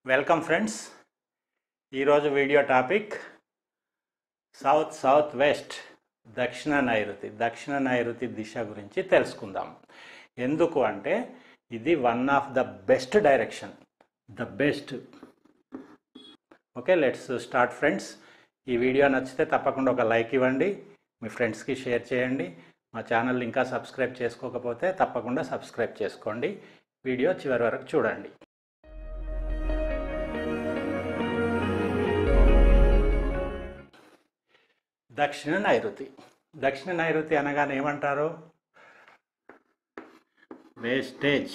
welcome friends ఈరోజు video topic south south west దక్షిణ నైరుతి దక్షిణ నైరుతి దిశ గురించి తెలుసుకుందాం ఎందుకు అంటే ఇది one of the best direction the best okay let's start friends ఈ వీడియో నచ్చితే తప్పకుండా ఒక లైక్ ఇవ్వండి మీ ఫ్రెండ్స్కి షేర్ చేయండి మా ఛానల్ ఇంకా సబ్స్క్రైబ్ చేసుకోకపోతే తప్పకుండా సబ్స్క్రైబ్ చేసుకోండి వీడియో చివరి వరకు చూడండి దక్షిణ నైరుతి దక్షిణ నైరుతి అనగానే ఏమంటారు వేస్టేజ్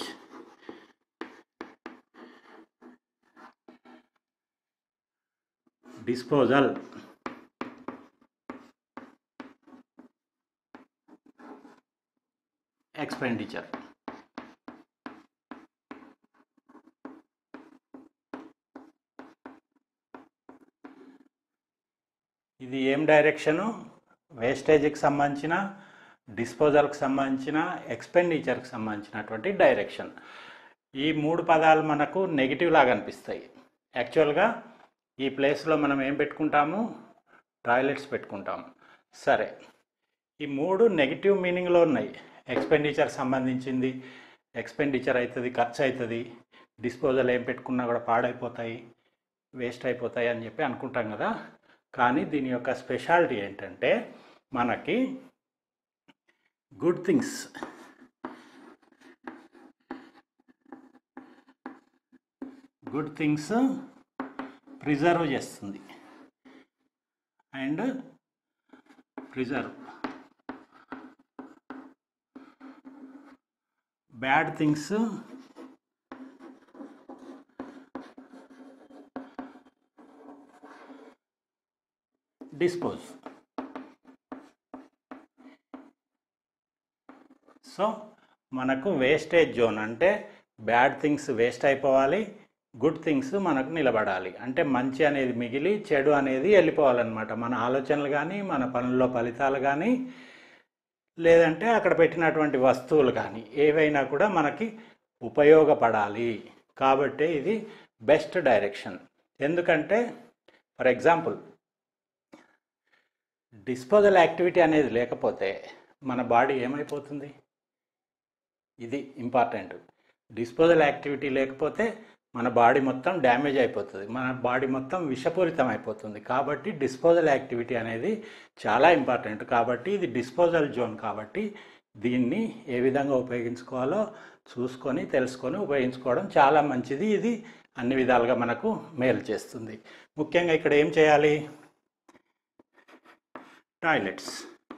డిస్పోజల్ ఎక్స్పెండిచర్ ఇది ఏం డైరెక్షను వేస్టేజ్కి సంబంధించిన డిస్పోజల్కి సంబంధించిన ఎక్స్పెండిచర్కి సంబంధించినటువంటి డైరెక్షన్ ఈ మూడు పదాలు మనకు నెగిటివ్ లాగా అనిపిస్తాయి యాక్చువల్గా ఈ ప్లేస్లో మనం ఏం పెట్టుకుంటాము టాయిలెట్స్ పెట్టుకుంటాము సరే ఈ మూడు నెగిటివ్ మీనింగ్లో ఉన్నాయి ఎక్స్పెండిచర్ సంబంధించింది ఎక్స్పెండిచర్ అవుతుంది ఖర్చు అవుతుంది డిస్పోజల్ ఏం పెట్టుకున్నా కూడా పాడైపోతాయి వేస్ట్ అయిపోతాయి అని చెప్పి అనుకుంటాం కదా కానీ దీని యొక్క స్పెషాలిటీ ఏంటంటే మనకి good things good things preserve చేస్తుంది and preserve bad things dispose so మనకు వేస్టేజ్ జోన్ అంటే బ్యాడ్ థింగ్స్ వేస్ట్ అయిపోవాలి గుడ్ థింగ్స్ మనకు నిలబడాలి అంటే మంచి అనేది మిగిలి చెడు అనేది వెళ్ళిపోవాలన్నమాట మన ఆలోచనలు కానీ మన పనుల్లో ఫలితాలు కానీ లేదంటే అక్కడ పెట్టినటువంటి వస్తువులు కానీ ఏవైనా కూడా మనకి ఉపయోగపడాలి కాబట్టి ఇది బెస్ట్ డైరెక్షన్ ఎందుకంటే ఫర్ ఎగ్జాంపుల్ డిస్పోజల్ యాక్టివిటీ అనేది లేకపోతే మన బాడీ ఏమైపోతుంది ఇది ఇంపార్టెంట్ డిస్పోజల్ యాక్టివిటీ లేకపోతే మన బాడీ మొత్తం డ్యామేజ్ అయిపోతుంది మన బాడీ మొత్తం విషపూరితం అయిపోతుంది కాబట్టి డిస్పోజల్ యాక్టివిటీ అనేది చాలా ఇంపార్టెంట్ కాబట్టి ఇది డిస్పోజల్ జోన్ కాబట్టి దీన్ని ఏ విధంగా ఉపయోగించుకోవాలో చూసుకొని తెలుసుకొని ఉపయోగించుకోవడం చాలా మంచిది ఇది అన్ని విధాలుగా మనకు మేలు చేస్తుంది ముఖ్యంగా ఇక్కడ ఏం చేయాలి టాయిలెట్స్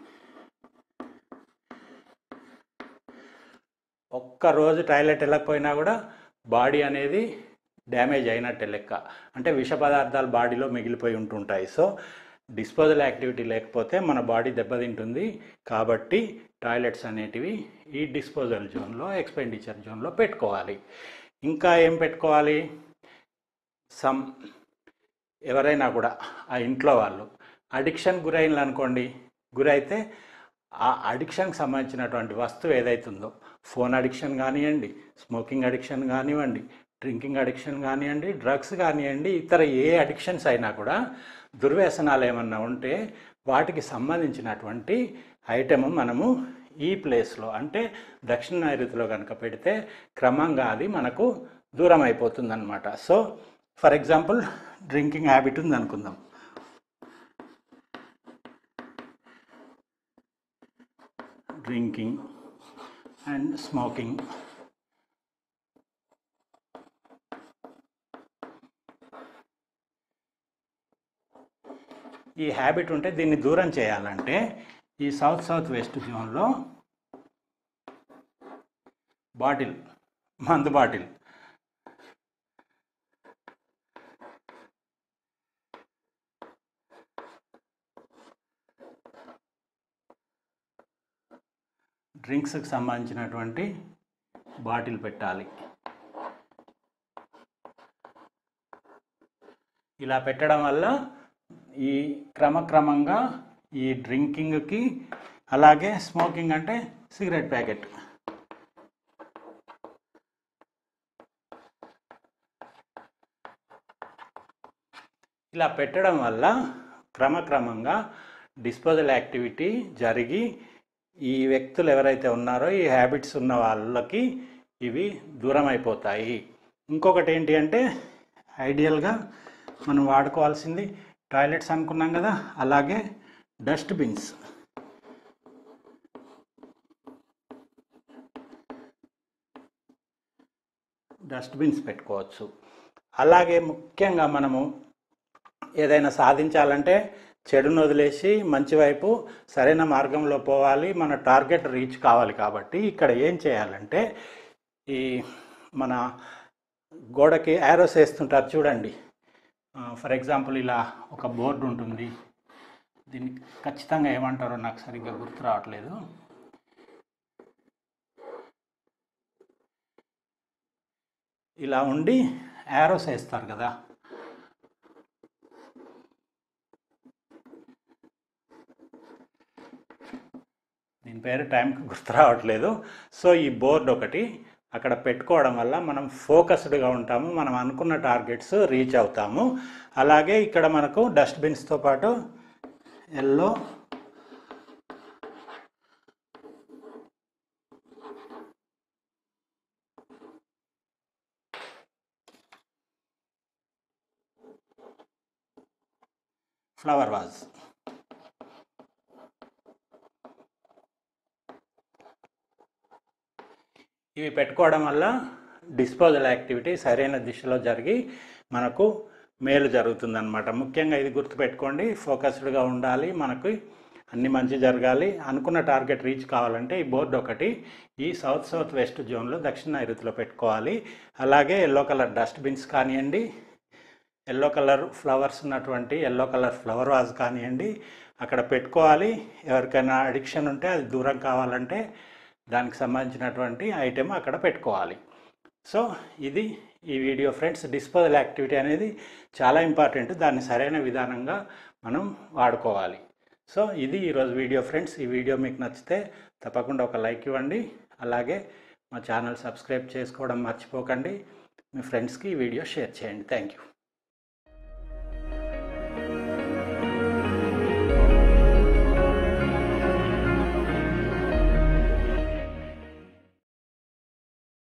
ఒక్కరోజు టాయిలెట్ వెళ్ళకపోయినా కూడా బాడీ అనేది డ్యామేజ్ అయినట్టే లెక్క అంటే విష పదార్థాలు బాడీలో మిగిలిపోయి ఉంటుంటాయి సో డిస్పోజల్ యాక్టివిటీ లేకపోతే మన బాడీ దెబ్బతింటుంది కాబట్టి టాయిలెట్స్ అనేటివి ఈ డిస్పోజల్ జోన్లో ఎక్స్పెండిచర్ జోన్లో పెట్టుకోవాలి ఇంకా ఏం పెట్టుకోవాలి సమ్ ఎవరైనా కూడా ఆ ఇంట్లో వాళ్ళు అడిక్షన్ గురైన అనుకోండి గురైతే ఆ అడిక్షన్కి సంబంధించినటువంటి వస్తువు ఏదైతుందో ఫోన్ అడిక్షన్ కానివ్వండి స్మోకింగ్ అడిక్షన్ కానివ్వండి డ్రింకింగ్ అడిక్షన్ కానివ్వండి డ్రగ్స్ కానివ్వండి ఇతర ఏ అడిక్షన్స్ అయినా కూడా దుర్వ్యసనాలు ఏమన్నా ఉంటే వాటికి సంబంధించినటువంటి ఐటమ్ మనము ఈ ప్లేస్లో అంటే దక్షిణ నైరుతిలో కనుక పెడితే క్రమంగా అది మనకు దూరం అయిపోతుంది అనమాట so for example drinking habit ఉంది అనుకుందాం డ్రింకింగ్ అండ్ స్మోకింగ్ ఈ హ్యాబిట్ ఉంటే దీన్ని దూరం చేయాలంటే ఈ సౌత్ సౌత్ వెస్ట్ జోన్లో బాటిల్ మందు బాటిల్ డ్రింక్స్కి సంబంధించినటువంటి బాటిల్ పెట్టాలి ఇలా పెట్టడం వల్ల ఈ క్రమక్రమంగా ఈ డ్రింకింగ్కి అలాగే స్మోకింగ్ అంటే సిగరెట్ ప్యాకెట్ ఇలా పెట్టడం వల్ల క్రమక్రమంగా డిస్పోజల్ యాక్టివిటీ జరిగి ఈ వ్యక్తులు ఎవరైతే ఉన్నారో ఈ హ్యాబిట్స్ ఉన్న వాళ్ళకి ఇవి దూరం అయిపోతాయి ఇంకొకటి ఏంటి అంటే ఐడియల్గా మనం వాడుకోవాల్సింది టాయిలెట్స్ అనుకున్నాం కదా అలాగే డస్ట్బిన్స్ డస్ట్బిన్స్ పెట్టుకోవచ్చు అలాగే ముఖ్యంగా మనము ఏదైనా సాధించాలంటే చెడును వదిలేసి మంచి వైపు సరైన మార్గంలో పోవాలి మన టార్గెట్ రీచ్ కావాలి కాబట్టి ఇక్కడ ఏం చేయాలంటే ఈ మన గోడకి యారోస్ వేస్తుంటారు చూడండి ఫర్ ఎగ్జాంపుల్ ఇలా ఒక బోర్డు ఉంటుంది దీన్ని ఖచ్చితంగా ఏమంటారో నాకు సరిగ్గా గుర్తు రావట్లేదు ఇలా ఉండి యారోస్ వేస్తారు కదా దీని పేరు టైంకి గుర్తు రావట్లేదు సో ఈ బోర్డు ఒకటి అక్కడ పెట్టుకోవడం వల్ల మనం ఫోకస్డ్గా ఉంటాము మనం అనుకున్న టార్గెట్స్ రీచ్ అవుతాము అలాగే ఇక్కడ మనకు డస్ట్బిన్స్తో పాటు ఎల్లో ఫ్లవర్ వాజ్ ఇవి పెట్టుకోవడం వల్ల డిస్పోజల్ యాక్టివిటీ సరైన దిశలో జరిగి మనకు మేలు జరుగుతుందన్నమాట ముఖ్యంగా ఇది గుర్తుపెట్టుకోండి ఫోకస్డ్గా ఉండాలి మనకు అన్ని మంచి జరగాలి అనుకున్న టార్గెట్ రీచ్ కావాలంటే ఈ బోర్డు ఒకటి ఈ సౌత్ సౌత్ వెస్ట్ జోన్లో దక్షిణ నైరుతిలో పెట్టుకోవాలి అలాగే ఎల్లో కలర్ డస్ట్బిన్స్ కానివ్వండి ఎల్లో కలర్ ఫ్లవర్స్ ఉన్నటువంటి ఎల్లో కలర్ ఫ్లవర్ వాజ్ కానివ్వండి అక్కడ పెట్టుకోవాలి ఎవరికైనా అడిక్షన్ ఉంటే అది దూరం కావాలంటే దానికి సంబంధించినటువంటి ఐటెం అక్కడ పెట్టుకోవాలి సో ఇది ఈ వీడియో ఫ్రెండ్స్ డిస్పోజల్ యాక్టివిటీ అనేది చాలా ఇంపార్టెంట్ దాన్ని సరైన విధానంగా మనం వాడుకోవాలి సో ఇది ఈరోజు వీడియో ఫ్రెండ్స్ ఈ వీడియో మీకు నచ్చితే తప్పకుండా ఒక లైక్ ఇవ్వండి అలాగే మా ఛానల్ సబ్స్క్రైబ్ చేసుకోవడం మర్చిపోకండి మీ ఫ్రెండ్స్కి ఈ వీడియో షేర్ చేయండి థ్యాంక్ యూ